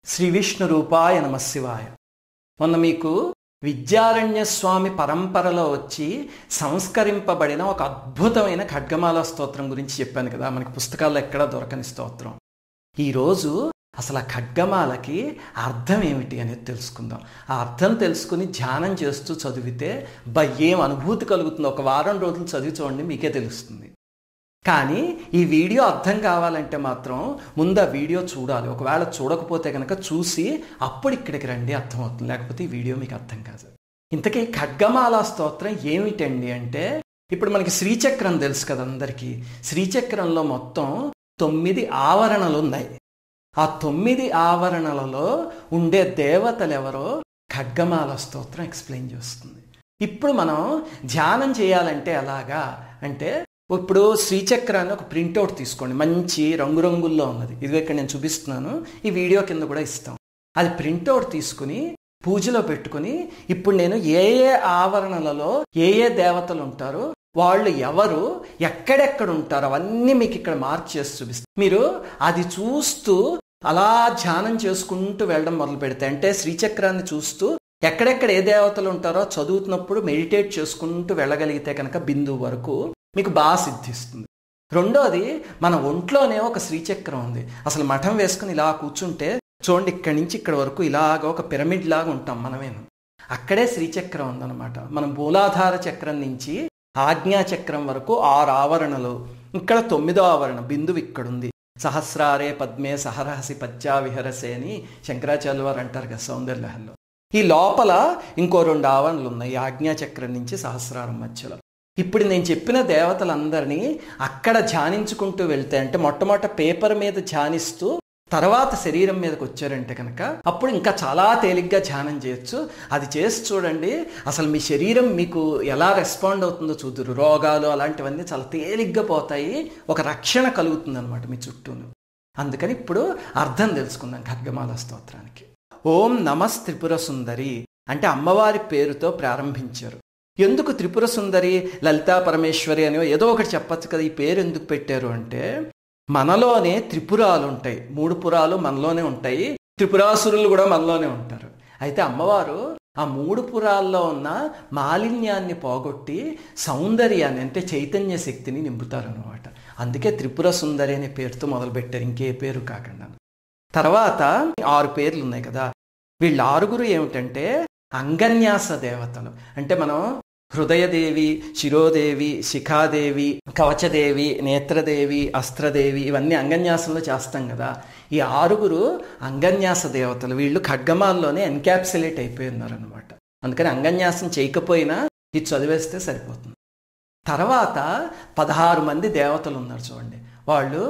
శ్రీ విష్ణు రూపాయ నమశివాయ మొన్న మీకు విద్యారణ్య స్వామి పరంపరలో వచ్చి సంస్కరింపబడిన ఒక అద్భుతమైన ఖడ్గమాల స్తోత్రం గురించి చెప్పాను కదా మనకి పుస్తకాల్లో ఎక్కడా దొరకని స్తోత్రం ఈరోజు అసలు ఆ ఖడ్గమాలకి అర్థం ఏమిటి అనేది తెలుసుకుందాం ఆ అర్థం తెలుసుకుని ధ్యానం చేస్తూ చదివితే బా ఏం అనుభూతి కలుగుతుందో ఒక వారం రోజులు చదివి చూడండి మీకే తెలుస్తుంది కానీ ఈ వీడియో అర్థం కావాలంటే మాత్రం ముందు ఆ వీడియో చూడాలి ఒకవేళ చూడకపోతే కనుక చూసి అప్పుడు ఇక్కడికి రండి అర్థమవుతుంది లేకపోతే ఈ వీడియో మీకు అర్థం కాదు ఇంతకీ ఖడ్గమాల స్తోత్రం ఏమిటండి అంటే ఇప్పుడు మనకి శ్రీచక్రం తెలుసు కదా అందరికీ శ్రీచక్రంలో మొత్తం తొమ్మిది ఆవరణలు ఉన్నాయి ఆ తొమ్మిది ఆవరణలలో ఉండే దేవతలు ఎవరో ఖడ్గమాల స్తోత్రం ఎక్స్ప్లెయిన్ చేస్తుంది ఇప్పుడు మనం ధ్యానం చేయాలంటే ఎలాగా అంటే ఇప్పుడు శ్రీచక్రాన్ని ఒక ప్రింట్అవుట్ తీసుకోండి మంచి రంగురంగుల్లో ఉన్నది ఇది ఇక్కడ నేను చూపిస్తున్నాను ఈ వీడియో కింద కూడా ఇస్తాం అది ప్రింట్అవుట్ తీసుకుని పూజలో పెట్టుకుని ఇప్పుడు నేను ఏ ఏ ఆవరణలలో ఏ ఏ దేవతలు ఉంటారో వాళ్ళు ఎవరు ఎక్కడెక్కడ ఉంటారో అవన్నీ మీకు ఇక్కడ మార్క్ చేసి చూపిస్తాను మీరు అది చూస్తూ అలా ధ్యానం చేసుకుంటూ వెళ్ళడం మొదలు పెడితే అంటే శ్రీచక్రాన్ని చూస్తూ ఎక్కడెక్కడ ఏ దేవతలు ఉంటారో చదువుతున్నప్పుడు మెడిటేట్ చేసుకుంటూ వెళ్ళగలిగితే కనుక బిందువు వరకు మీకు బాగా సిద్ధిస్తుంది రెండోది మన ఒంట్లోనే ఒక శ్రీచక్రం ఉంది అసలు మఠం వేసుకుని ఇలా కూర్చుంటే చూడండి ఇక్కడి నుంచి ఇక్కడ వరకు ఇలాగ ఒక పిరమిడ్ లాగా ఉంటాం మనమేను అక్కడే శ్రీచక్రం ఉందన్నమాట మనం మూలాధార చక్రం నుంచి ఆజ్ఞా చక్రం వరకు ఆరు ఆవరణలు ఇక్కడ తొమ్మిదో ఆవరణ బిందువు ఇక్కడుంది సహస్రారే పద్మే సహరహసి పద్యా విహరసే అని శంకరాచార్య వారు అంటారు కదా సౌందర్యలహల్లో ఈ లోపల ఇంకో రెండు ఆవరణలు ఉన్నాయి ఆజ్ఞా చక్రం నుంచి సహస్రారం మధ్యలో ఇప్పుడు నేను చెప్పిన దేవతలందరినీ అక్కడ ధ్యానించుకుంటూ వెళ్తే అంటే మొట్టమొదట పేపర్ మీద ధ్యానిస్తూ తర్వాత శరీరం మీదకి వచ్చారంటే కనుక అప్పుడు ఇంకా చాలా తేలిగ్గా ధ్యానం చేయొచ్చు అది చేసి చూడండి అసలు మీ శరీరం మీకు ఎలా రెస్పాండ్ అవుతుందో చూద్దరు రోగాలు అలాంటివన్నీ చాలా తేలిగ్గా పోతాయి ఒక రక్షణ కలుగుతుంది అనమాట మీ చుట్టూను అందుకని ఇప్పుడు అర్థం తెలుసుకుందాం ఖడ్గమాల స్తోత్రానికి ఓం నమస్ త్రిపుర సుందరి అంటే అమ్మవారి పేరుతో ప్రారంభించారు ఎందుకు త్రిపుర సుందరి లలితా పరమేశ్వరి అని ఏదో ఒకటి చెప్పచ్చు కదా ఈ పేరు ఎందుకు పెట్టారు అంటే మనలోనే త్రిపురాలు ఉంటాయి మూడు పురాలు మనలోనే ఉంటాయి త్రిపురాసురులు కూడా మనలోనే ఉంటారు అయితే అమ్మవారు ఆ మూడు పురాల్లో ఉన్న మాలిన్యాన్ని పోగొట్టి సౌందర్యాన్ని అంటే చైతన్య శక్తిని నింపుతారనమాట అందుకే త్రిపుర సుందరి అనే పేరుతో మొదలుపెట్టారు ఇంకే పేరు కాకుండా తర్వాత ఆరు పేర్లు ఉన్నాయి కదా వీళ్ళ ఆరుగురు ఏమిటంటే అంగన్యాస దేవతలు అంటే మనం హృదయదేవి శిరోదేవి శిఖాదేవి కవచదేవి నేత్రదేవి అస్త్రదేవి ఇవన్నీ అంగన్యాసంలో చేస్తాం కదా ఈ ఆరుగురు అంగన్యాస దేవతలు వీళ్ళు ఖడ్గమాల్లోనే ఎన్క్యాప్సులేట్ అయిపోయి ఉన్నారనమాట అందుకని అంగన్యాసం చేయకపోయినా ఇది చదివేస్తే సరిపోతుంది తర్వాత పదహారు మంది దేవతలు ఉన్నారు చూడండి వాళ్ళు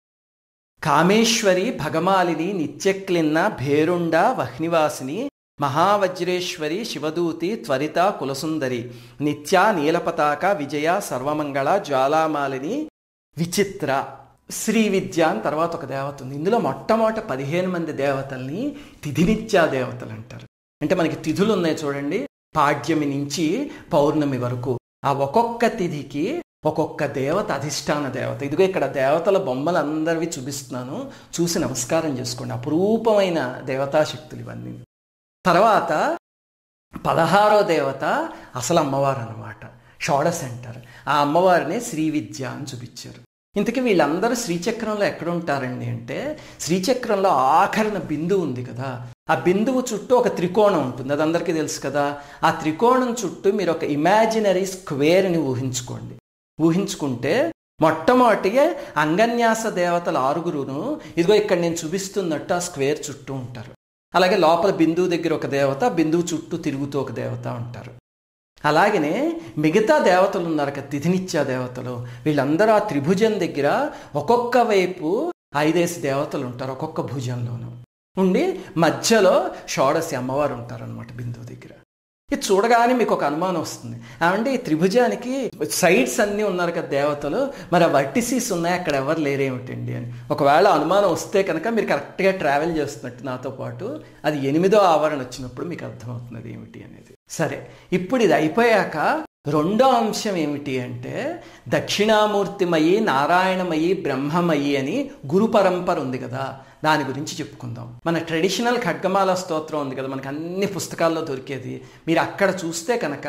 కామేశ్వరి భగమాలిని నిత్యక్లిన్న భేరుండ వహ్నివాసిని మహావజ్రేశ్వరి శివదూతి త్వరిత కులసుందరి నిత్య నీలపతాక విజయ సర్వమంగళ జ్వాలామాలిని విచిత్ర శ్రీ విద్య అని తర్వాత ఒక దేవత ఉంది ఇందులో మొట్టమొదట పదిహేను మంది దేవతల్ని తిథినిత్యా దేవతలు అంటారు అంటే మనకి తిథులు ఉన్నాయి చూడండి పాడ్యమి నుంచి పౌర్ణమి వరకు ఆ ఒక్కొక్క తిథికి ఒక్కొక్క దేవత అధిష్టాన దేవత ఇదిగో ఇక్కడ దేవతల బొమ్మలు అందరివి చూపిస్తున్నాను చూసి నమస్కారం చేసుకోండి అపురూపమైన దేవతాశక్తులు ఇవన్నీ తర్వాత పదహారో దేవత అసలు అమ్మవారు అనమాట షోడస్ అంటారు ఆ అమ్మవారిని శ్రీ విద్య అని చూపించారు ఇంతకీ వీళ్ళందరూ శ్రీచక్రంలో ఎక్కడ ఉంటారండి అంటే శ్రీచక్రంలో ఆఖరణ బిందువు ఉంది కదా ఆ బిందువు చుట్టూ ఒక త్రికోణం ఉంటుంది అది అందరికీ తెలుసు కదా ఆ త్రికోణం చుట్టూ మీరు ఒక ఇమాజినరీ స్క్వేర్ని ఊహించుకోండి ఊహించుకుంటే మొట్టమొదటిగా అంగన్యాస దేవతల ఆరుగురును ఇదిగో ఇక్కడ నేను చూపిస్తున్నట్టు ఆ స్క్వేర్ చుట్టూ ఉంటారు అలాగే లోపల బిందువు దగ్గర ఒక దేవత బిందువు చుట్టూ తిరుగుతూ ఒక దేవత ఉంటారు అలాగనే మిగతా దేవతలు ఉన్నారు కదా తిథినిత్యా దేవతలు వీళ్ళందరూ ఆ త్రిభుజం దగ్గర ఒక్కొక్క వైపు ఐదేసి దేవతలు ఉంటారు ఒక్కొక్క భుజంలోనూ ఉండి మధ్యలో షోడసి అమ్మవారు ఉంటారు అనమాట బిందువు దగ్గర ఇది చూడగానే మీకు ఒక అనుమానం వస్తుంది ఏమంటే ఈ త్రిభుజానికి సైడ్స్ అన్నీ ఉన్నారు కదా దేవతలు మరి ఆ వర్టిసీస్ ఉన్నాయి అక్కడ ఎవరు లేరేమిటండి అని ఒకవేళ అనుమానం వస్తే కనుక మీరు కరెక్ట్గా ట్రావెల్ చేస్తున్నట్టు నాతో పాటు అది ఎనిమిదో ఆవరణ వచ్చినప్పుడు మీకు అర్థమవుతున్నది ఏమిటి అనేది సరే ఇప్పుడు ఇది అయిపోయాక రెండో అంశం ఏమిటి అంటే దక్షిణామూర్తిమయి నారాయణమయి బ్రహ్మమయి అని గురు పరంపర ఉంది కదా దాని గురించి చెప్పుకుందాం మన ట్రెడిషనల్ ఖడ్గమాల స్తోత్రం ఉంది కదా మనకి అన్ని పుస్తకాల్లో దొరికేది మీరు అక్కడ చూస్తే కనుక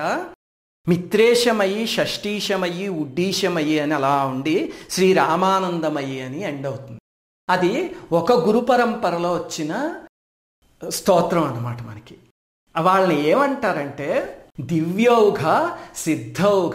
మిత్రేశమయి షష్ఠీశమయి ఉడ్డీశమయి అని అలా ఉండి శ్రీరామానందమయి అని ఎండ్ అవుతుంది అది ఒక గురు పరంపరలో వచ్చిన స్తోత్రం అన్నమాట మనకి వాళ్ళని ఏమంటారంటే దివ్యౌఘ సిద్ధౌఘ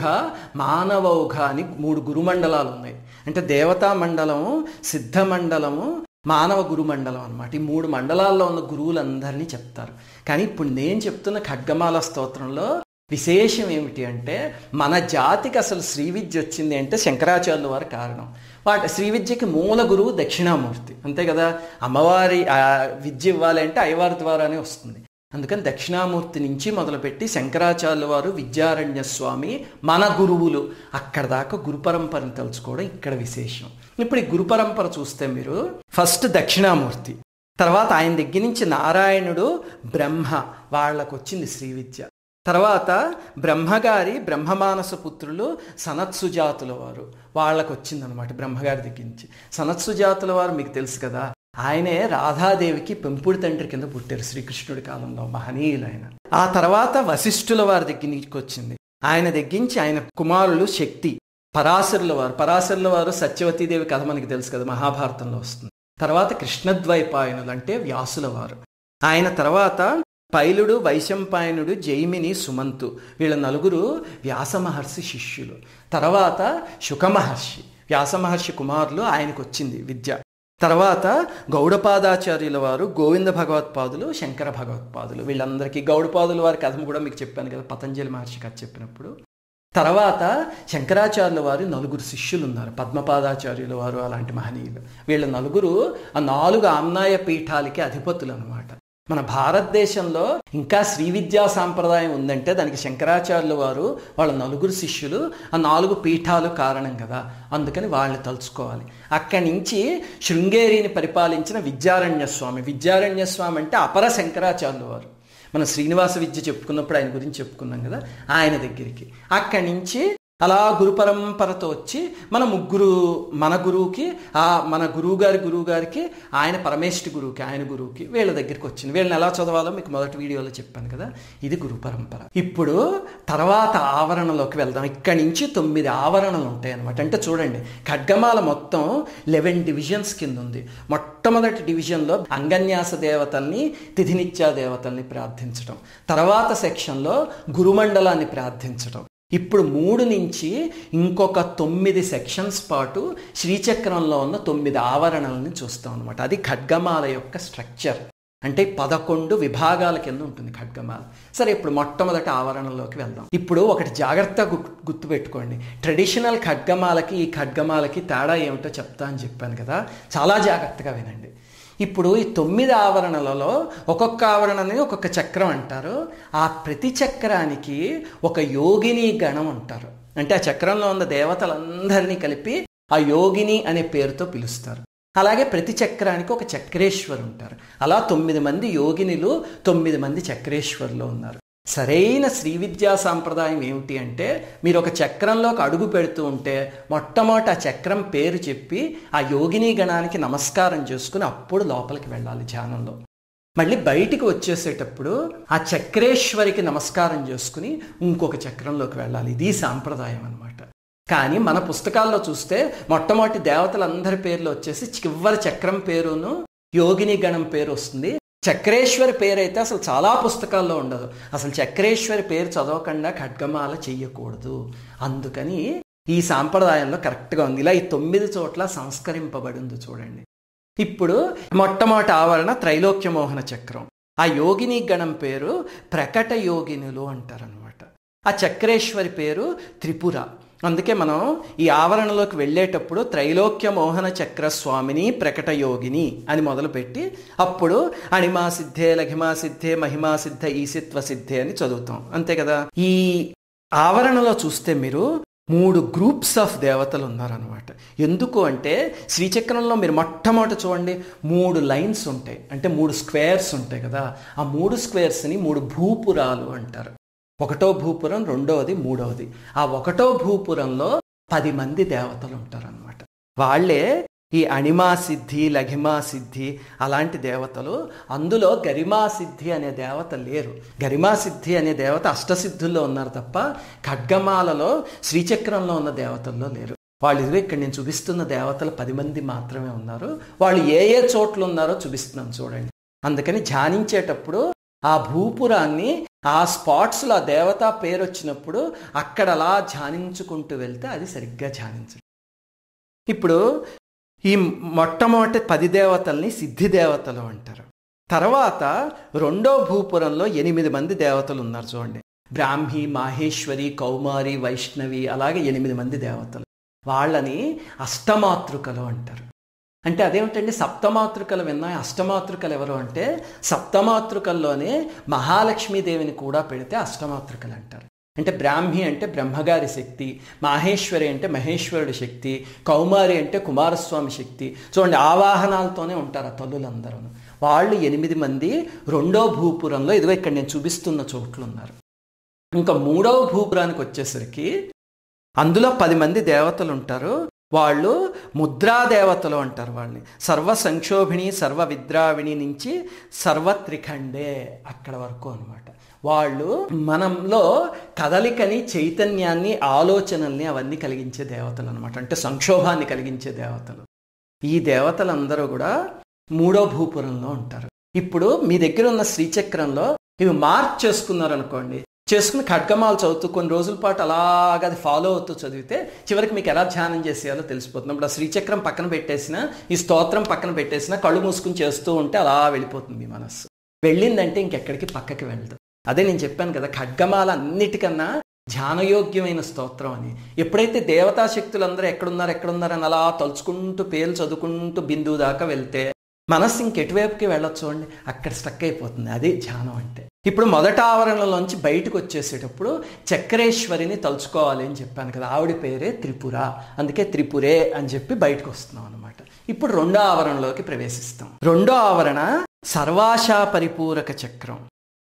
మానవౌఘ అని మూడు గురుమండలాలు ఉన్నాయి అంటే దేవతా మండలము సిద్ధ మండలము మానవ గురు మండలం అనమాట ఈ మూడు మండలాల్లో ఉన్న గురువులందరినీ చెప్తారు కానీ ఇప్పుడు నేను చెప్తున్న ఖడ్గమాల స్తోత్రంలో విశేషం ఏమిటి అంటే మన జాతికి అసలు శ్రీ విద్య వచ్చింది అంటే శంకరాచార్యుల వారి కారణం వాటి శ్రీ విద్యకి మూల గురువు దక్షిణామూర్తి అంతే కదా అమ్మవారి ఆ విద్య ఇవ్వాలి అంటే అయ్యవారి ద్వారానే వస్తుంది అందుకని దక్షిణామూర్తి నుంచి మొదలుపెట్టి శంకరాచార్యుల వారు విద్యారణ్య స్వామి మన గురువులు అక్కడ దాకా గురు పరంపరను తెలుసుకోవడం ఇక్కడ విశేషం ఇప్పుడు ఈ గురు పరంపర చూస్తే మీరు ఫస్ట్ దక్షిణామూర్తి తర్వాత ఆయన దగ్గర నుంచి నారాయణుడు బ్రహ్మ వాళ్ళకు వచ్చింది శ్రీ విద్య తర్వాత బ్రహ్మగారి బ్రహ్మమానస పుత్రులు సనత్సుజాతుల వారు వాళ్ళకు వచ్చిందనమాట బ్రహ్మగారి దగ్గర నుంచి సనత్సుజాతుల వారు మీకు తెలుసు కదా ఆయనే రాధాదేవికి పెంపుడు తండ్రి కింద పుట్టారు శ్రీకృష్ణుడి కాలంలో మహనీయులైన ఆ తర్వాత వశిష్ఠుల వారి దగ్గర నుంచి వచ్చింది ఆయన దగ్గరించి ఆయన కుమారులు శక్తి పరాశరుల వారు పరాశరుల వారు సత్యవతీదేవి కథ మనకి తెలుసు కదా మహాభారతంలో వస్తుంది తర్వాత కృష్ణద్వైపాయనులు అంటే వ్యాసుల వారు ఆయన తర్వాత పైలుడు వైశంపాయనుడు జైమిని సుమంతు వీళ్ళ నలుగురు వ్యాస మహర్షి శిష్యులు తర్వాత శుకమహర్షి వ్యాస మహర్షి కుమారులు ఆయనకు వచ్చింది విద్య తర్వాత గౌడపాదాచార్యుల వారు గోవింద భగవత్పాదులు శంకర భగవత్పాదులు వీళ్ళందరికీ గౌడపాదుల వారి కథను కూడా మీకు చెప్పాను కదా పతంజలి మహర్షి కథ చెప్పినప్పుడు తర్వాత శంకరాచార్యుల వారి నలుగురు శిష్యులు ఉన్నారు పద్మపాదాచార్యుల వారు అలాంటి మహనీయులు వీళ్ళ నలుగురు ఆ నాలుగు ఆమ్నాయ పీఠాలకి అధిపతులు అనమాట మన భారతదేశంలో ఇంకా శ్రీ విద్యా సాంప్రదాయం ఉందంటే దానికి శంకరాచార్యుల వారు వాళ్ళ నలుగురు శిష్యులు ఆ నాలుగు పీఠాలు కారణం కదా అందుకని వాళ్ళని తలుచుకోవాలి అక్కడి నుంచి శృంగేరిని పరిపాలించిన విద్యారణ్య స్వామి విద్యారణ్య స్వామి అంటే అపర శంకరాచార్యుల వారు మన శ్రీనివాస విద్య చెప్పుకున్నప్పుడు ఆయన గురించి చెప్పుకున్నాం కదా ఆయన దగ్గరికి అక్కడి నుంచి అలా గురు పరంపరతో వచ్చి మన ముగ్గురు మన గురువుకి ఆ మన గురువు గారి గురువు గారికి ఆయన పరమేష్టి గురువుకి ఆయన గురువుకి వీళ్ళ దగ్గరికి వచ్చింది వీళ్ళని ఎలా చదవాలో మీకు మొదటి వీడియోలో చెప్పాను కదా ఇది గురు పరంపర ఇప్పుడు తర్వాత ఆవరణలోకి వెళ్దాం ఇక్కడి నుంచి తొమ్మిది ఆవరణలు ఉంటాయి అనమాట అంటే చూడండి ఖడ్గమాల మొత్తం లెవెన్ డివిజన్స్ కింద ఉంది మొట్టమొదటి డివిజన్లో అంగన్యాస దేవతల్ని తిథినిత్యా దేవతల్ని ప్రార్థించడం తర్వాత సెక్షన్లో గురుమండలాన్ని ప్రార్థించడం ఇప్పుడు మూడు నుంచి ఇంకొక తొమ్మిది సెక్షన్స్ పాటు శ్రీచక్రంలో ఉన్న తొమ్మిది ఆవరణలను చూస్తాం అనమాట అది ఖడ్గమాల యొక్క స్ట్రక్చర్ అంటే పదకొండు విభాగాల కింద ఉంటుంది ఖడ్గమాల సరే ఇప్పుడు మొట్టమొదటి ఆవరణలోకి వెళ్దాం ఇప్పుడు ఒకటి జాగ్రత్తగా గుర్తుపెట్టుకోండి ట్రెడిషనల్ ఖడ్గమాలకి ఈ ఖడ్గమాలకి తేడా ఏమిటో చెప్తా అని చెప్పాను కదా చాలా జాగ్రత్తగా వినండి ఇప్పుడు ఈ తొమ్మిది ఆవరణలలో ఒక్కొక్క ఆవరణని ఒక్కొక్క చక్రం అంటారు ఆ ప్రతి చక్రానికి ఒక యోగిని గణం అంటారు అంటే ఆ చక్రంలో ఉన్న దేవతలందరినీ కలిపి ఆ యోగిని అనే పేరుతో పిలుస్తారు అలాగే ప్రతి చక్రానికి ఒక చక్రేశ్వరు ఉంటారు అలా తొమ్మిది మంది యోగినిలు తొమ్మిది మంది చక్రేశ్వరులు ఉన్నారు సరైన శ్రీ విద్యా సాంప్రదాయం ఏమిటి అంటే మీరు ఒక చక్రంలోకి అడుగు పెడుతూ ఉంటే మొట్టమొదటి ఆ చక్రం పేరు చెప్పి ఆ యోగిని గణానికి నమస్కారం చేసుకుని అప్పుడు లోపలికి వెళ్ళాలి ధ్యానంలో మళ్ళీ బయటికి వచ్చేసేటప్పుడు ఆ చక్రేశ్వరికి నమస్కారం చేసుకుని ఇంకొక చక్రంలోకి వెళ్ళాలి ఇది సాంప్రదాయం అనమాట కానీ మన పుస్తకాల్లో చూస్తే మొట్టమొదటి దేవతలందరి పేర్లు వచ్చేసి చివరి చక్రం పేరును యోగిని గణం పేరు వస్తుంది చక్రేశ్వరి పేరు అయితే అసలు చాలా పుస్తకాల్లో ఉండదు అసలు చక్రేశ్వరి పేరు చదవకుండా ఖడ్గమాల చెయ్యకూడదు అందుకని ఈ సాంప్రదాయంలో కరెక్ట్గా ఉంది ఇలా ఈ తొమ్మిది చోట్ల సంస్కరింపబడి ఉంది చూడండి ఇప్పుడు మొట్టమొదటి ఆవరణ త్రైలోక్యమోహన చక్రం ఆ యోగిని గణం పేరు ప్రకట యోగినులు అంటారనమాట ఆ చక్రేశ్వరి పేరు త్రిపుర అందుకే మనం ఈ ఆవరణలోకి వెళ్ళేటప్పుడు త్రైలోక్య మోహన చక్ర స్వామిని ప్రకట యోగిని అని మొదలుపెట్టి అప్పుడు అణిమా సిద్ధే లఘిమా సిద్ధే మహిమా సిద్ధ ఈసిత్వ సిద్ధే అని చదువుతాం అంతే కదా ఈ ఆవరణలో చూస్తే మీరు మూడు గ్రూప్స్ ఆఫ్ దేవతలు ఉన్నారనమాట ఎందుకు అంటే శ్రీచక్రంలో మీరు మొట్టమొదటి చూడండి మూడు లైన్స్ ఉంటాయి అంటే మూడు స్క్వేర్స్ ఉంటాయి కదా ఆ మూడు స్క్వేర్స్ని మూడు భూపురాలు అంటారు ఒకటో భూపురం రెండవది మూడవది ఆ ఒకటో భూపురంలో పది మంది దేవతలు ఉంటారనమాట వాళ్ళే ఈ అణిమా సిద్ధి లఘిమా సిద్ధి అలాంటి దేవతలు అందులో గరిమా సిద్ధి అనే దేవత లేరు గరిమా సిద్ధి అనే దేవత అష్టసిద్ధుల్లో ఉన్నారు తప్ప ఖడ్గమాలలో శ్రీచక్రంలో ఉన్న దేవతల్లో లేరు వాళ్ళు ఇదిగో ఇక్కడ నేను చూపిస్తున్న దేవతలు పది మంది మాత్రమే ఉన్నారు వాళ్ళు ఏ ఏ చోట్ల ఉన్నారో చూపిస్తున్నాను చూడండి అందుకని ధ్యానించేటప్పుడు ఆ భూపురాన్ని ఆ స్పాట్స్లో ఆ దేవత పేరు వచ్చినప్పుడు అక్కడ అలా ధ్యానించుకుంటూ వెళ్తే అది సరిగ్గా ధ్యానించడం ఇప్పుడు ఈ మొట్టమొదటి పది దేవతల్ని సిద్ధి దేవతలు అంటారు తర్వాత రెండో భూపురంలో ఎనిమిది మంది దేవతలు ఉన్నారు చూడండి బ్రాహ్మి మాహేశ్వరి కౌమారి వైష్ణవి అలాగే ఎనిమిది మంది దేవతలు వాళ్ళని అష్టమాతృకలు అంటారు అంటే అదేమిటండి సప్తమాతృకలు విన్నా అష్టమాతృకలు ఎవరు అంటే సప్తమాతృకల్లోనే మహాలక్ష్మీదేవిని కూడా పెడితే అష్టమాతృకలు అంటారు అంటే బ్రాహ్మి అంటే బ్రహ్మగారి శక్తి మాహేశ్వరి అంటే మహేశ్వరుడి శక్తి కౌమారి అంటే కుమారస్వామి శక్తి చూడండి ఆవాహనాలతోనే ఉంటారు ఆ తల్లులందరూ వాళ్ళు ఎనిమిది మంది రెండో భూపురంలో ఇదిగో ఇక్కడ నేను చూపిస్తున్న చోట్లు ఉన్నారు ఇంకా మూడవ భూపురానికి వచ్చేసరికి అందులో పది మంది దేవతలు ఉంటారు వాళ్ళు ముద్రా దేవతలు అంటారు వాళ్ళని సర్వ సంక్షోభిణి సర్వ విద్రావిణి నుంచి సర్వత్రిఖండే అక్కడ వరకు అనమాట వాళ్ళు మనంలో కదలికని చైతన్యాన్ని ఆలోచనల్ని అవన్నీ కలిగించే దేవతలు అనమాట అంటే సంక్షోభాన్ని కలిగించే దేవతలు ఈ దేవతలందరూ కూడా మూడో భూపురంలో ఉంటారు ఇప్పుడు మీ దగ్గర ఉన్న శ్రీచక్రంలో ఇవి మార్క్ చేసుకున్నారనుకోండి చేసుకుని ఖడ్గమాలు చదువుతూ కొన్ని రోజుల పాటు అలాగ అది ఫాలో అవుతూ చదివితే చివరికి మీకు ఎలా ధ్యానం చేసేయాలో తెలిసిపోతుంది ఇప్పుడు ఆ శ్రీచక్రం పక్కన పెట్టేసిన ఈ స్తోత్రం పక్కన పెట్టేసిన కళ్ళు మూసుకుని చేస్తూ ఉంటే అలా వెళ్ళిపోతుంది మీ మనస్సు వెళ్ళిందంటే ఇంకెక్కడికి పక్కకి వెళ్ళదు అదే నేను చెప్పాను కదా ఖడ్గమాల అన్నిటికన్నా ధ్యానయోగ్యమైన స్తోత్రం అని ఎప్పుడైతే దేవతా శక్తులందరూ ఎక్కడున్నారు ఎక్కడున్నారని అలా తలుచుకుంటూ పేర్లు చదువుకుంటూ బిందువు దాకా వెళ్తే మనస్సు ఇంకెటువైపుకి వెళ్ళొచ్చు అండి అక్కడ స్టక్ అయిపోతుంది అదే ధ్యానం అంటే ఇప్పుడు మొదట ఆవరణలోంచి బయటకు వచ్చేసేటప్పుడు చక్రేశ్వరిని తలుచుకోవాలి అని చెప్పాను కదా ఆవిడ పేరే త్రిపుర అందుకే త్రిపురే అని చెప్పి బయటకు వస్తున్నాం అనమాట ఇప్పుడు రెండో ఆవరణలోకి ప్రవేశిస్తాం రెండో ఆవరణ సర్వాశా పరిపూరక చక్రం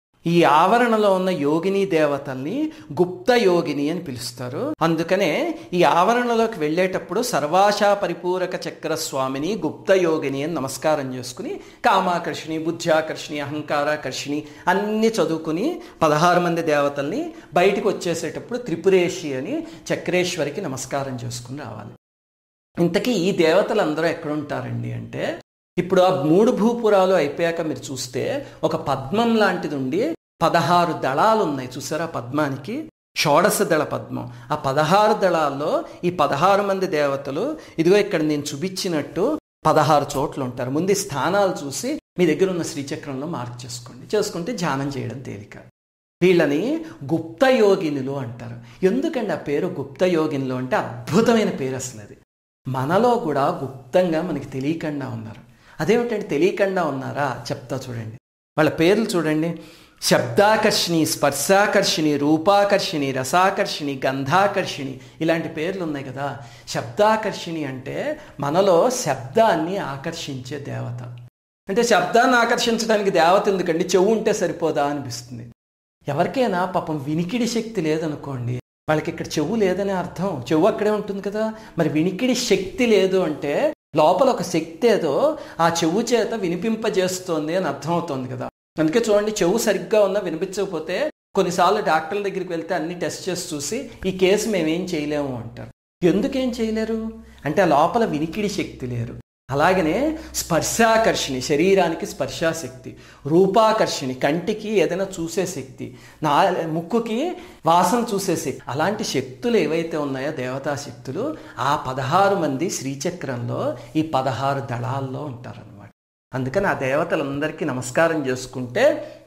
ఈ ఆవరణలో ఉన్న యోగిని దేవతల్ని గుప్త యోగిని అని పిలుస్తారు అందుకనే ఈ ఆవరణలోకి వెళ్ళేటప్పుడు సర్వాశా పరిపూరక చక్ర స్వామిని గుప్త యోగిని అని నమస్కారం చేసుకుని కామాకర్షిణి బుద్ధ్యాకర్షిణి అహంకారాకర్షిణి అన్ని చదువుకుని పదహారు మంది దేవతల్ని బయటకు వచ్చేసేటప్పుడు త్రిపురేషి అని చక్రేశ్వరికి నమస్కారం చేసుకుని రావాలి ఇంతకీ ఈ దేవతలందరూ ఎక్కడుంటారండి అంటే ఇప్పుడు ఆ మూడు భూపురాలు అయిపోయాక మీరు చూస్తే ఒక పద్మం లాంటిది ఉండి పదహారు దళాలు ఉన్నాయి చూసారా పద్మానికి షోడశ దళ పద్మం ఆ పదహారు దళాల్లో ఈ పదహారు మంది దేవతలు ఇదిగో ఇక్కడ నేను చూపించినట్టు పదహారు చోట్ల ఉంటారు ముందు ఈ స్థానాలు చూసి మీ దగ్గర ఉన్న శ్రీచక్రంలో మార్క్ చేసుకోండి చేసుకుంటే ధ్యానం చేయడం తేలిక వీళ్ళని గుప్త యోగినులు అంటారు ఎందుకండి ఆ పేరు గుప్త యోగినులు అంటే అద్భుతమైన పేరు అసలు అది మనలో కూడా గుప్తంగా మనకి తెలియకుండా ఉన్నారు అదేమిటంటే తెలియకుండా ఉన్నారా చెప్తా చూడండి వాళ్ళ పేర్లు చూడండి శబ్దాకర్షిణి స్పర్శాకర్షిణి రూపాకర్షిణి రసాకర్షిణి గంధాకర్షిణి ఇలాంటి పేర్లు ఉన్నాయి కదా శబ్దాకర్షిణి అంటే మనలో శబ్దాన్ని ఆకర్షించే దేవత అంటే శబ్దాన్ని ఆకర్షించడానికి దేవత ఎందుకండి చెవు ఉంటే సరిపోదా అనిపిస్తుంది ఎవరికైనా పాపం వినికిడి శక్తి లేదనుకోండి వాళ్ళకి ఇక్కడ చెవు లేదనే అర్థం చెవు అక్కడే ఉంటుంది కదా మరి వినికిడి శక్తి లేదు అంటే లోపల ఒక శక్తి ఏదో ఆ చెవు చేత వినిపింపజేస్తోంది అని అర్థమవుతోంది కదా అందుకే చూడండి చెవు సరిగ్గా ఉన్నా వినిపించకపోతే కొన్నిసార్లు డాక్టర్ల దగ్గరికి వెళ్తే అన్ని టెస్ట్ చేసి చూసి ఈ కేసు మేమేం చేయలేము అంటారు ఎందుకేం చేయలేరు అంటే ఆ లోపల వినికిడి శక్తి లేరు అలాగనే స్పర్శాకర్షిణి శరీరానికి స్పర్శాశక్తి రూపాకర్షిణి కంటికి ఏదైనా చూసే శక్తి నా ముక్కుకి వాసన చూసే శక్తి అలాంటి శక్తులు ఏవైతే ఉన్నాయో దేవతా శక్తులు ఆ పదహారు మంది శ్రీచక్రంలో ఈ పదహారు దళాల్లో ఉంటారనమాట అందుకని ఆ దేవతలందరికీ నమస్కారం చేసుకుంటే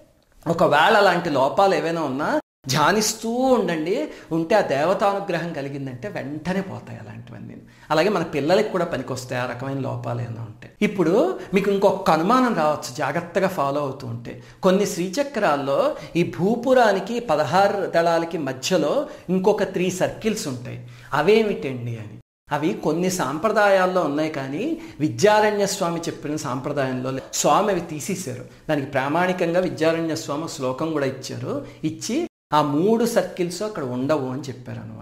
ఒకవేళ అలాంటి లోపాలు ఏవైనా ఉన్నా ధ్యానిస్తూ ఉండండి ఉంటే ఆ దేవతానుగ్రహం కలిగిందంటే వెంటనే పోతాయి అలాంటివన్నీ అలాగే మన పిల్లలకి కూడా పనికొస్తాయి ఆ రకమైన లోపాలు ఏమైనా ఉంటాయి ఇప్పుడు మీకు ఇంకొక అనుమానం రావచ్చు జాగ్రత్తగా ఫాలో అవుతూ ఉంటే కొన్ని శ్రీచక్రాల్లో ఈ భూపురానికి పదహారు దళాలకి మధ్యలో ఇంకొక త్రీ సర్కిల్స్ ఉంటాయి అవేమిటండి అని అవి కొన్ని సాంప్రదాయాల్లో ఉన్నాయి కానీ విద్యారణ్య స్వామి చెప్పిన సాంప్రదాయంలో స్వామి అవి తీసేశారు దానికి ప్రామాణికంగా విద్యారణ్య స్వామి శ్లోకం కూడా ఇచ్చారు ఇచ్చి ఆ మూడు సర్కిల్స్ అక్కడ ఉండవు అని చెప్పారు అనమాట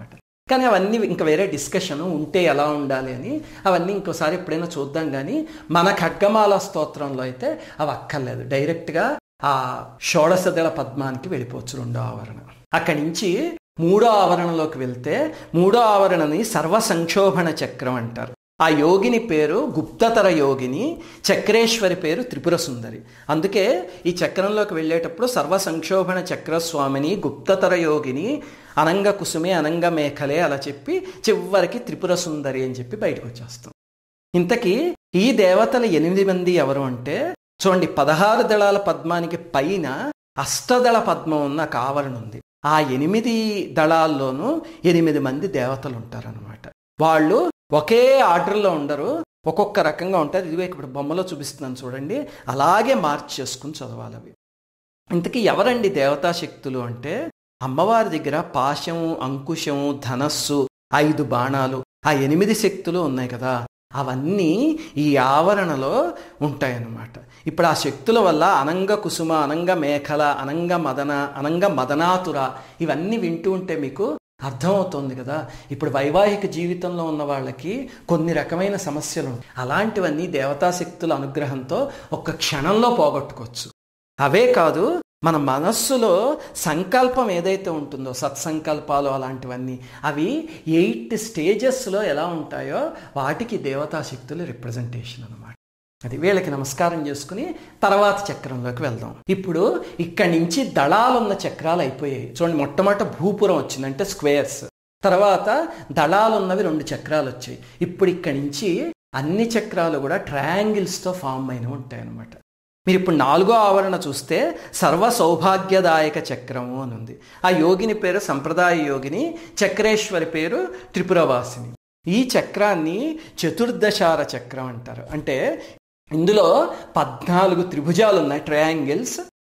కానీ అవన్నీ ఇంకా వేరే డిస్కషన్ ఉంటే ఎలా ఉండాలి అని అవన్నీ ఇంకోసారి ఎప్పుడైనా చూద్దాం కానీ మన ఖడ్గమాల స్తోత్రంలో అయితే అవి అక్కర్లేదు డైరెక్ట్గా ఆ షోడశదళ పద్మానికి వెళ్ళిపోవచ్చు రెండో ఆవరణ అక్కడి నుంచి మూడో ఆవరణలోకి వెళ్తే మూడో ఆవరణని సర్వ సంక్షోభణ చక్రం అంటారు ఆ యోగిని పేరు గుప్తతర యోగిని చక్రేశ్వరి పేరు త్రిపుర సుందరి అందుకే ఈ చక్రంలోకి వెళ్ళేటప్పుడు సర్వ సంక్షోభణ చక్రస్వామిని గుప్తతర యోగిని అనంగ కుసుమే అనంగ మేఖలే అలా చెప్పి చివరికి త్రిపుర సుందరి అని చెప్పి బయటకు వచ్చేస్తాం ఇంతకీ ఈ దేవతలు ఎనిమిది మంది ఎవరు అంటే చూడండి పదహారు దళాల పద్మానికి పైన అష్టదళ పద్మం ఉన్న ఒక ఆవరణ ఉంది ఆ ఎనిమిది దళాల్లోనూ ఎనిమిది మంది దేవతలు ఉంటారనమాట వాళ్ళు ఒకే ఆర్డర్లో ఉండరు ఒక్కొక్క రకంగా ఉంటారు ఇదిగో ఇప్పుడు బొమ్మలో చూపిస్తున్నాను చూడండి అలాగే మార్చి చేసుకుని చదవాలి అవి ఇంతకీ ఎవరండి దేవతా శక్తులు అంటే అమ్మవారి దగ్గర పాశం అంకుశం ధనస్సు ఐదు బాణాలు ఆ ఎనిమిది శక్తులు ఉన్నాయి కదా అవన్నీ ఈ ఆవరణలో ఉంటాయన్నమాట ఇప్పుడు ఆ శక్తుల వల్ల అనంగ కుసుమ అనంగ మేఖల అనంగ మదన అనంగ మదనాతుర ఇవన్నీ వింటూ ఉంటే మీకు అర్థమవుతుంది కదా ఇప్పుడు వైవాహిక జీవితంలో ఉన్న వాళ్ళకి కొన్ని రకమైన సమస్యలు ఉంటాయి అలాంటివన్నీ దేవతాశక్తుల అనుగ్రహంతో ఒక్క క్షణంలో పోగొట్టుకోవచ్చు అవే కాదు మన మనస్సులో సంకల్పం ఏదైతే ఉంటుందో సత్సంకల్పాలు అలాంటివన్నీ అవి ఎయిట్ స్టేజెస్లో ఎలా ఉంటాయో వాటికి దేవతాశక్తుల రిప్రజెంటేషన్ అనమాట అది వీళ్ళకి నమస్కారం చేసుకుని తర్వాత చక్రంలోకి వెళ్దాం ఇప్పుడు ఇక్కడి నుంచి దళాలున్న చక్రాలు అయిపోయాయి చూడండి మొట్టమొదట భూపురం వచ్చింది అంటే స్క్వేర్స్ తర్వాత దళాలున్నవి రెండు చక్రాలు వచ్చాయి ఇప్పుడు ఇక్కడి నుంచి అన్ని చక్రాలు కూడా ట్రయాంగిల్స్తో ఫామ్ అయినవి ఉంటాయి అన్నమాట మీరు ఇప్పుడు నాలుగో ఆవరణ చూస్తే సర్వ సౌభాగ్యదాయక చక్రము అని ఉంది ఆ యోగిని పేరు సంప్రదాయ యోగిని చక్రేశ్వరి పేరు త్రిపురవాసిని ఈ చక్రాన్ని చతుర్దశార చక్రం అంటారు అంటే ఇందులో పద్నాలుగు త్రిభుజాలు ఉన్నాయి ట్రయాంగిల్స్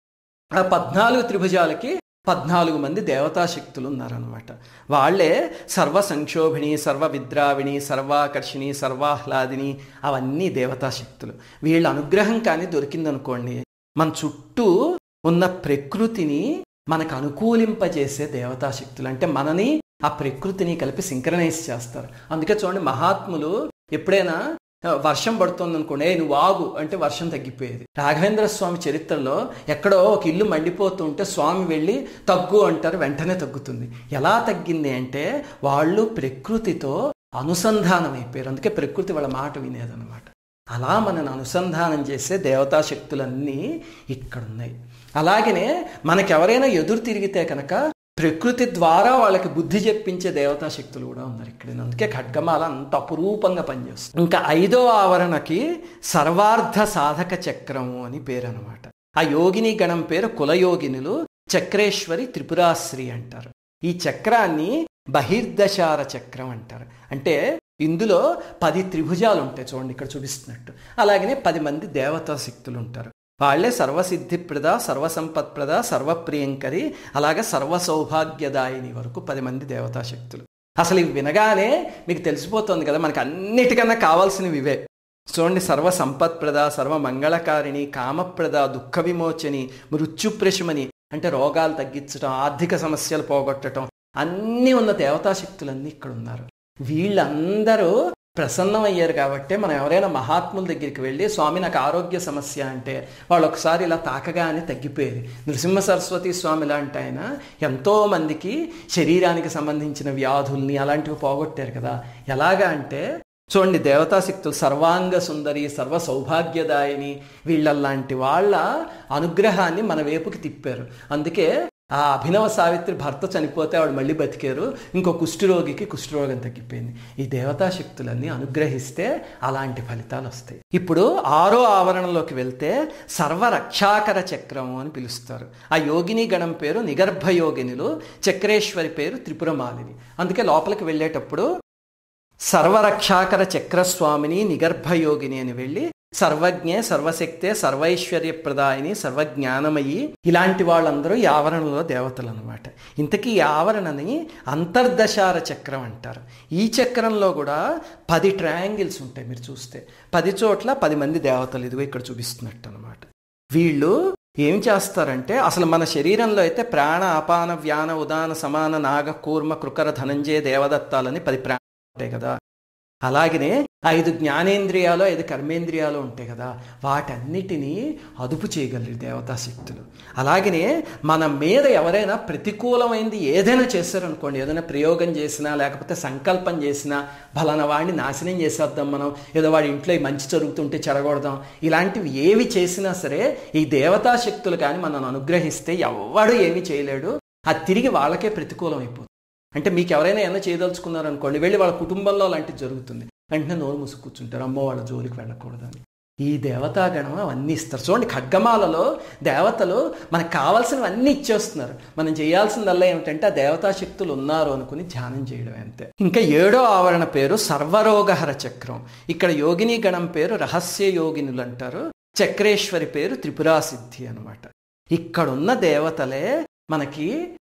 ఆ పద్నాలుగు త్రిభుజాలకి పద్నాలుగు మంది దేవతాశక్తులు ఉన్నారనమాట వాళ్ళే సర్వ సంక్షోభిణి సర్వ విద్రావిణి సర్వాకర్షిణి సర్వాహ్లాదిని అవన్నీ దేవతాశక్తులు వీళ్ళ అనుగ్రహం కానీ దొరికిందనుకోండి మన చుట్టూ ఉన్న ప్రకృతిని మనకు అనుకూలింపజేసే దేవతాశక్తులు అంటే మనని ఆ ప్రకృతిని కలిపి సింక్రనైజ్ చేస్తారు అందుకే చూడండి మహాత్ములు ఎప్పుడైనా వర్షం పడుతుంది అనుకోండి ఏ నువ్వు ఆగు అంటే వర్షం తగ్గిపోయేది రాఘవేంద్ర స్వామి చరిత్రలో ఎక్కడో ఒక ఇల్లు మండిపోతుంటే స్వామి వెళ్ళి తగ్గు అంటారు వెంటనే తగ్గుతుంది ఎలా తగ్గింది అంటే వాళ్ళు ప్రకృతితో అనుసంధానం అయిపోయారు అందుకే ప్రకృతి వాళ్ళ మాట వినేదన్నమాట అలా మనను అనుసంధానం చేసే దేవతా శక్తులన్నీ ఇక్కడ ఉన్నాయి అలాగనే మనకెవరైనా ఎదురు తిరిగితే కనుక ప్రకృతి ద్వారా వాళ్ళకి బుద్ధి చెప్పించే దేవతా శక్తులు కూడా ఉన్నారు ఇక్కడ అందుకే ఖడ్గమాల అంత అపురూపంగా పనిచేస్తుంది ఇంకా ఐదో ఆవరణకి సర్వార్థ సాధక చక్రము అని పేరు అనమాట ఆ యోగిని గణం పేరు కులయోగినులు చక్రేశ్వరి త్రిపురాశ్రీ అంటారు ఈ చక్రాన్ని బహిర్దశార చక్రం అంటారు అంటే ఇందులో పది త్రిభుజాలు ఉంటాయి చూడండి ఇక్కడ చూపిస్తున్నట్టు అలాగనే పది మంది దేవతా శక్తులు ఉంటారు వాళ్లే సర్వసిద్ధిప్రద సర్వసంపత్ప్రద సర్వప్రియంకరి అలాగే సర్వ సౌభాగ్యదాయిని వరకు పది మంది దేవతాశక్తులు అసలు ఇవి వినగానే మీకు తెలిసిపోతుంది కదా మనకి అన్నిటికన్నా కావాల్సినవి ఇవే చూడండి సర్వ సంపత్ప్రద సర్వ మంగళకారిణి కామప్రద దుఃఖ విమోచని మృత్యుప్రశమని అంటే రోగాలు తగ్గించడం ఆర్థిక సమస్యలు పోగొట్టడం అన్నీ ఉన్న దేవతాశక్తులన్నీ ఇక్కడ ఉన్నారు వీళ్ళందరూ ప్రసన్నం అయ్యారు కాబట్టి మనం ఎవరైనా మహాత్ముల దగ్గరికి వెళ్ళి స్వామి నాకు ఆరోగ్య సమస్య అంటే వాళ్ళు ఒకసారి ఇలా తాకగానే తగ్గిపోయేది నృసింహ సరస్వతి స్వామి లాంటి ఆయన ఎంతో మందికి శరీరానికి సంబంధించిన వ్యాధుల్ని అలాంటివి పోగొట్టారు కదా ఎలాగా అంటే చూడండి దేవతాశక్తులు సర్వాంగ సుందరి సర్వ సౌభాగ్యదాయిని వీళ్ళలాంటి వాళ్ళ అనుగ్రహాన్ని మన వైపుకి తిప్పారు అందుకే ఆ అభినవ సావిత్రి భర్త చనిపోతే ఆవిడ మళ్ళీ బతికారు ఇంకో కుష్ఠరోగికి కుష్ఠరోగం తగ్గిపోయింది ఈ దేవతా శక్తులన్నీ అనుగ్రహిస్తే అలాంటి ఫలితాలు వస్తాయి ఇప్పుడు ఆరో ఆవరణలోకి వెళ్తే సర్వరక్షాకర చక్రము అని పిలుస్తారు ఆ యోగిని గణం పేరు నిగర్భ యోగినులు చక్రేశ్వరి పేరు త్రిపురమాలిని అందుకే లోపలికి వెళ్ళేటప్పుడు సర్వరక్షాకర చక్రస్వామిని నిగర్భయోగిని అని వెళ్ళి సర్వజ్ఞే సర్వశక్తే సర్వైశ్వర్యప్రదాయిని సర్వజ్ఞానమయి ఇలాంటి వాళ్ళందరూ ఈ ఆవరణలో దేవతలు అనమాట ఇంతకీ ఈ ఆవరణని అంతర్దశార చక్రం అంటారు ఈ చక్రంలో కూడా పది ట్రయాంగిల్స్ ఉంటాయి మీరు చూస్తే పది చోట్ల పది మంది దేవతలు ఇదిగో ఇక్కడ చూపిస్తున్నట్టు అనమాట వీళ్ళు ఏం చేస్తారంటే అసలు మన శరీరంలో అయితే ప్రాణ అపాన వ్యాన ఉదాన సమాన నాగ కూర్మ కృకర ధనంజయ దేవదత్తాలని పది ప్రాణ ఉంటాయి కదా అలాగనే ఐదు జ్ఞానేంద్రియాలు ఐదు కర్మేంద్రియాలు ఉంటాయి కదా వాటన్నిటినీ అదుపు చేయగలరు దేవతా శక్తులు అలాగనే మన మీద ఎవరైనా ప్రతికూలమైంది ఏదైనా చేశారనుకోండి ఏదైనా ప్రయోగం చేసినా లేకపోతే సంకల్పం చేసినా ఫలానా వాడిని నాశనం చేసేద్దాం మనం ఏదో వాడి ఇంట్లో మంచి జరుగుతుంటే చెడగొడదాం ఇలాంటివి ఏవి చేసినా సరే ఈ దేవతా శక్తులు కానీ మనం అనుగ్రహిస్తే ఎవ్వడు ఏమీ చేయలేడు అది తిరిగి వాళ్ళకే ప్రతికూలం అయిపోతుంది అంటే మీకు ఎవరైనా ఏమైనా చేయదలుచుకున్నారనుకోండి వెళ్ళి వాళ్ళ కుటుంబంలో అలాంటిది జరుగుతుంది వెంటనే నోరు మూసి కూర్చుంటారు అమ్మో వాళ్ళ జోలికి వెళ్ళకూడదని ఈ దేవతాగణం అవన్నీ ఇస్తారు చూడండి ఖడ్గమాలలో దేవతలు మనకు కావాల్సినవన్నీ ఇచ్చేస్తున్నారు మనం చేయాల్సిందల్లా ఏమిటంటే ఆ దేవతా శక్తులు ఉన్నారు అనుకుని ధ్యానం చేయడం అంతే ఇంకా ఏడో ఆవరణ పేరు సర్వరోగహర చక్రం ఇక్కడ యోగిని గణం పేరు రహస్య యోగినులు అంటారు చక్రేశ్వరి పేరు త్రిపురాసిద్ధి అనమాట ఇక్కడున్న దేవతలే మనకి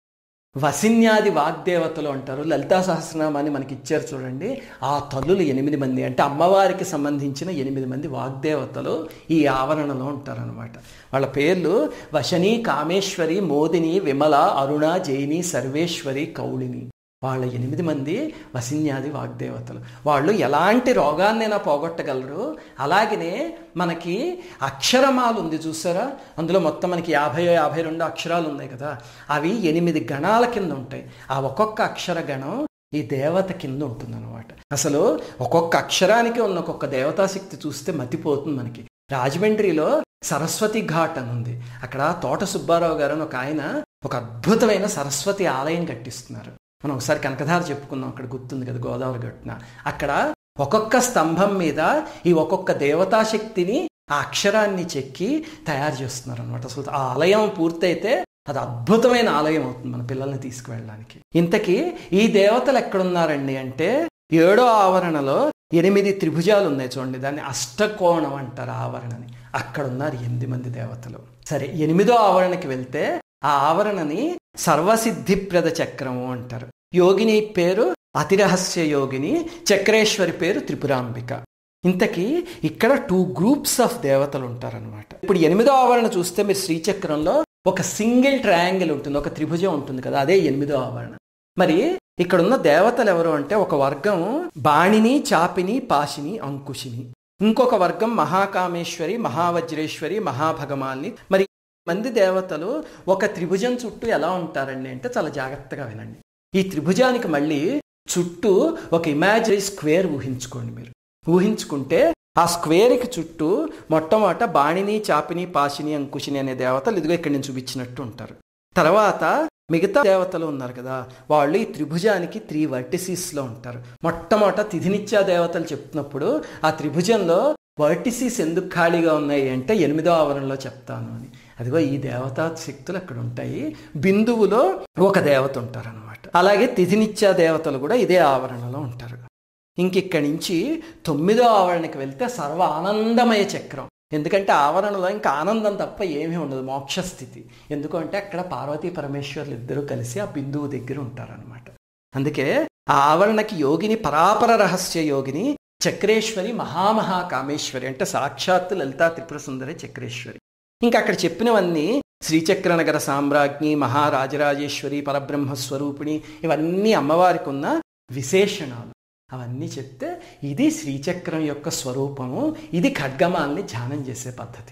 వసిన్యాది వాగ్దేవతలు అంటారు లలితా సహస్రనామాన్ని మనకి ఇచ్చారు చూడండి ఆ తల్లులు ఎనిమిది మంది అంటే అమ్మవారికి సంబంధించిన ఎనిమిది మంది వాగ్దేవతలు ఈ ఆవరణలో ఉంటారనమాట వాళ్ళ పేర్లు వశని కామేశ్వరి మోదిని విమల అరుణ జైని సర్వేశ్వరి కౌళిని వాళ్ళ ఎనిమిది మంది వసిన్యాది వాగ్దేవతలు వాళ్ళు ఎలాంటి రోగాన్నైనా పోగొట్టగలరు అలాగనే మనకి అక్షరమాలు ఉంది చూసారా అందులో మొత్తం మనకి యాభై యాభై రెండు అక్షరాలు ఉన్నాయి కదా అవి ఎనిమిది గణాల కింద ఉంటాయి ఆ ఒక్కొక్క అక్షర గణం ఈ దేవత కింద ఉంటుందన్నమాట అసలు ఒక్కొక్క అక్షరానికి ఉన్న ఒక్కొక్క దేవతాశక్తి చూస్తే మతిపోతుంది మనకి రాజమండ్రిలో సరస్వతి ఘాట్ అని ఉంది అక్కడ తోట సుబ్బారావు గారు అని ఒక ఆయన ఒక అద్భుతమైన సరస్వతి ఆలయం కట్టిస్తున్నారు మనం ఒకసారి కనకధార చెప్పుకున్నాం అక్కడ గుర్తుంది కదా గోదావరి గట్టున అక్కడ ఒక్కొక్క స్తంభం మీద ఈ ఒక్కొక్క దేవతాశక్తిని ఆ అక్షరాన్ని చెక్కి తయారు చేస్తున్నారు అనమాట అసలు ఆ ఆలయం పూర్తయితే అది అద్భుతమైన ఆలయం అవుతుంది మన పిల్లల్ని తీసుకువెళ్ళడానికి ఇంతకీ ఈ దేవతలు ఎక్కడున్నారండి అంటే ఏడో ఆవరణలో ఎనిమిది త్రిభుజాలు ఉన్నాయి చూడండి దాన్ని అష్టకోణం అంటారు ఆవరణని అక్కడ ఉన్నారు ఎనిమిది మంది దేవతలు సరే ఎనిమిదో ఆవరణకి వెళ్తే ఆ ఆవరణని సర్వసిద్ధిప్రద చక్రము అంటారు యోగిని పేరు అతిరహస్య యోగిని చక్రేశ్వరి పేరు త్రిపురాంబిక ఇంతకీ ఇక్కడ టూ గ్రూప్స్ ఆఫ్ దేవతలు ఉంటారనమాట ఇప్పుడు ఎనిమిదో ఆవరణ చూస్తే మీరు శ్రీచక్రంలో ఒక సింగిల్ ట్రయాంగిల్ ఉంటుంది ఒక త్రిభుజం ఉంటుంది కదా అదే ఎనిమిదో ఆవరణ మరి ఇక్కడ ఉన్న దేవతలు ఎవరు అంటే ఒక వర్గం బాణిని చాపిని పాశిని అంకుశిని ఇంకొక వర్గం మహాకామేశ్వరి మహావజ్రేశ్వరి మహాభగమాల్ని మరి మంది దేవతలు ఒక త్రిభుజం చుట్టూ ఎలా ఉంటారండి అంటే చాలా జాగ్రత్తగా వినండి ఈ త్రిభుజానికి మళ్ళీ చుట్టూ ఒక ఇమాజినరీ స్క్వేర్ ఊహించుకోండి మీరు ఊహించుకుంటే ఆ స్క్వేర్కి చుట్టూ మొట్టమొదట బాణిని చాపిని పాశిని అంకుశిని అనే దేవతలు ఇదిగో ఇక్కడ నేను చూపించినట్టు ఉంటారు తర్వాత మిగతా దేవతలు ఉన్నారు కదా వాళ్ళు ఈ త్రిభుజానికి త్రీ వర్టిసీస్లో ఉంటారు మొట్టమొదట తిథినిత్యా దేవతలు చెప్తున్నప్పుడు ఆ త్రిభుజంలో వర్టిసీస్ ఎందుకు ఖాళీగా ఉన్నాయి అంటే ఎనిమిదో ఆవరణలో చెప్తాను అని అదిగో ఈ దేవతా శక్తులు అక్కడ ఉంటాయి బిందువులో ఒక దేవత ఉంటారనమాట అలాగే తిథినిత్యా దేవతలు కూడా ఇదే ఆవరణలో ఉంటారు ఇంకిక్కడి నుంచి తొమ్మిదో ఆవరణకి వెళ్తే సర్వ ఆనందమయ చక్రం ఎందుకంటే ఆవరణలో ఇంకా ఆనందం తప్ప ఏమీ ఉండదు మోక్షస్థితి ఎందుకంటే అక్కడ పార్వతీ పరమేశ్వర్లు ఇద్దరూ కలిసి ఆ బిందువు దగ్గర ఉంటారనమాట అందుకే ఆ ఆవరణకి యోగిని పరాపర రహస్య యోగిని చక్రేశ్వరి మహామహా కామేశ్వరి అంటే సాక్షాత్తు లలితా త్రిపుర సుందరి చక్రేశ్వరి ఇంకా అక్కడ చెప్పినవన్నీ శ్రీచక్ర నగర సామ్రాజ్ఞి మహారాజరాజేశ్వరి పరబ్రహ్మ స్వరూపిణి ఇవన్నీ అమ్మవారికి ఉన్న విశేషణాలు అవన్నీ చెప్తే ఇది శ్రీచక్రం యొక్క స్వరూపము ఇది ఖడ్గమాల్ని ధ్యానం చేసే పద్ధతి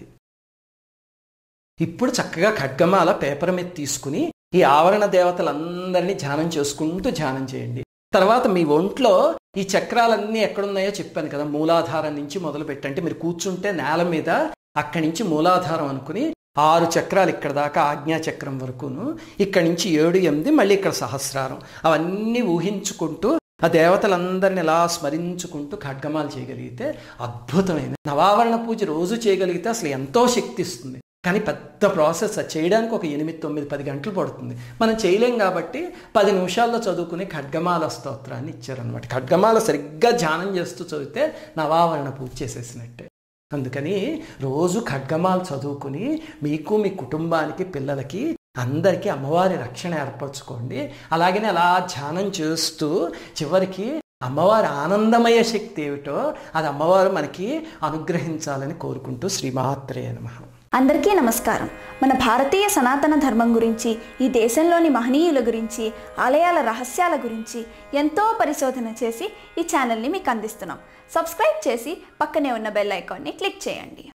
ఇప్పుడు చక్కగా ఖడ్గమాల పేపర్ మీద తీసుకుని ఈ ఆవరణ దేవతలందరినీ ధ్యానం చేసుకుంటూ ధ్యానం చేయండి తర్వాత మీ ఒంట్లో ఈ చక్రాలన్నీ ఎక్కడున్నాయో చెప్పాను కదా మూలాధారం నుంచి మొదలు పెట్టంటే మీరు కూర్చుంటే నేల మీద అక్కడి నుంచి మూలాధారం అనుకుని ఆరు చక్రాలు ఇక్కడ దాకా ఆజ్ఞా చక్రం వరకును ఇక్కడి నుంచి ఏడు ఎనిమిది మళ్ళీ ఇక్కడ సహస్రారం అవన్నీ ఊహించుకుంటూ ఆ దేవతలందరిని ఎలా స్మరించుకుంటూ ఖడ్గమాలు చేయగలిగితే అద్భుతమైన నవావరణ పూజ రోజు చేయగలిగితే అసలు ఎంతో శక్తి ఇస్తుంది కానీ పెద్ద ప్రాసెస్ అది చేయడానికి ఒక ఎనిమిది తొమ్మిది పది గంటలు పడుతుంది మనం చేయలేం కాబట్టి పది నిమిషాల్లో చదువుకుని ఖడ్గమాల స్తోత్రాన్ని ఇచ్చారనమాట ఖడ్గమాల సరిగ్గా ధ్యానం చేస్తూ చదివితే నవావరణ పూజ చేసేసినట్టే అందుకని రోజు ఖడ్గమాలు చదువుకుని మీకు మీ కుటుంబానికి పిల్లలకి అందరికీ అమ్మవారి రక్షణ ఏర్పరచుకోండి అలాగనే అలా ధ్యానం చేస్తూ చివరికి అమ్మవారి ఆనందమయ శక్తి ఏమిటో అది అమ్మవారు మనకి అనుగ్రహించాలని కోరుకుంటూ శ్రీమాత్రే నమ అందరికీ నమస్కారం మన భారతీయ సనాతన ధర్మం గురించి ఈ దేశంలోని మహనీయుల గురించి ఆలయాల రహస్యాల గురించి ఎంతో పరిశోధన చేసి ఈ ఛానల్ని మీకు అందిస్తున్నాం సబ్స్క్రైబ్ చేసి పక్కనే ఉన్న బెల్ ఐకాన్ని క్లిక్ చేయండి